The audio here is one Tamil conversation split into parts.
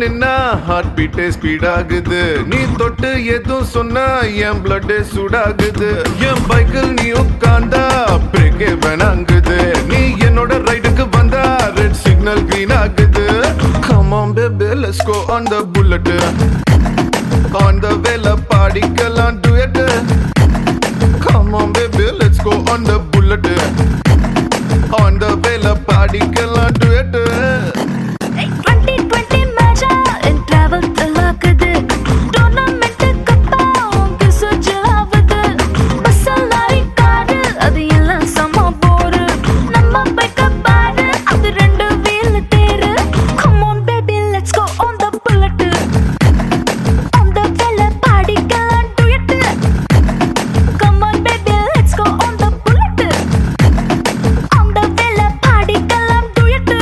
நின்னா ஹார்ட் பீட்டே ஸ்பீட் ஆகுது நீ தொட்டு எதுவும் சொன்னா என் பிளட் சூடாகுது என் பைக்கில் நீ உட்கார்ந்தா பிரேக்கே வேணாங்குது நீ என்னோட ரைடுக்கு வந்தா ரெட் சிக்னல் green ஆகுது come on baby let's go on the bullet on the வேல பாடிக்கலாம் duet come on baby let's go on the bullet on the வேல பாடிக்கலாம் duet டுவெண்ட்டி டுவெண்ட்டி மேட்சா என் டிராவல் தலாக்குது டோர்னமெண்ட் கப்பா உங்க சுஜாவது பஸ் லாரி காரு அது எல்லாம் சம போரு நம்ம பைக்க பாரு அது ரெண்டு வீல் தேரு come on baby let's go on the bullet on the வெல்ல பாடிக்கலாம் duet come on baby let's go on the bullet on the வெல்ல பாடிக்கலாம் டுயட்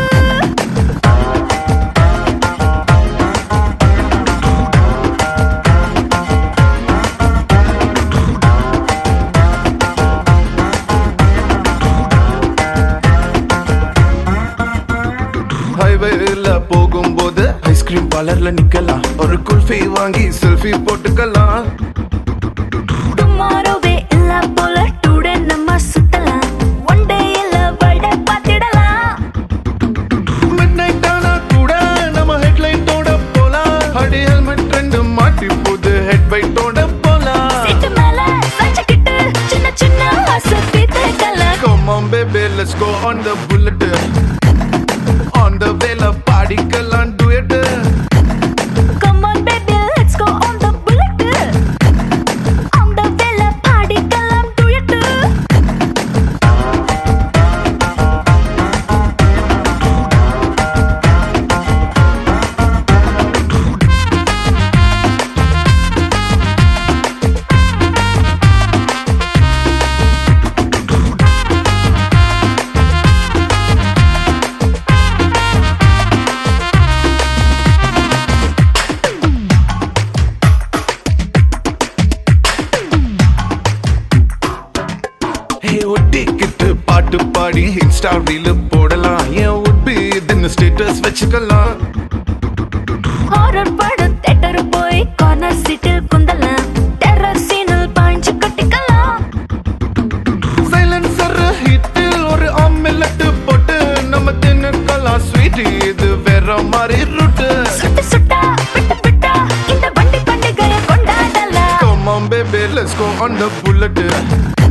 ஹைவேல போகும்போது ஐஸ்கிரீம் பார்லர்ல நிக்கலாம் ஒரு குல்ஃபி வாங்கி செல்ஃபி போட்டுக்கலாம் டுமாரோவே இல்ல போல டுடே நம்ம சுத்தலாம் ஒன் டே இல்ல வேர்ல்ட பார்த்திடலாம் மிட் நைட் ஆனா கூட நம்ம ஹெட்லைட்டோட போலாம் அடி ஹெல்மெட் ரெண்டு மாட்டி போது ஹெட் பைட்டோட போலாம் சீட்டு மேல சாஞ்சுக்கிட்டு சின்ன சின்ன ஆசை தேக்கலாம் Come on baby let's go on the bullet on the வேல பாடிக்கலாம் duet come on baby let's go on the bullet on the வெல்ல பாடிக்கலாம் டுயட் ஹே ஒட்டிக்கிட்டு பாட்டு பாடி இன்ஸ்டா ரீல் போடலாம் ஏன் உட்பி இதுன்னு ஸ்டேட்டஸ் வச்சுக்கலாம் ஹாரர் படம் தேட்டர் போய் கார்னர் சீட்டில் குந்தலாம் டெரர் சீனில் பாய்ஞ்சு கட்டிக்கலாம் சைலன்சர் ஹிட்டில் ஒரு ஆம்லெட் போட்டு நம்ம தின்னுக்கலாம் ஸ்வீட் இது வேற மாதிரி ரூட்டு சுட்டு சுட்டா விட்டு விட்டா இந்த வண்டி பண்டிகையை கொண்டாடலாம் Come on baby let's go on the bullet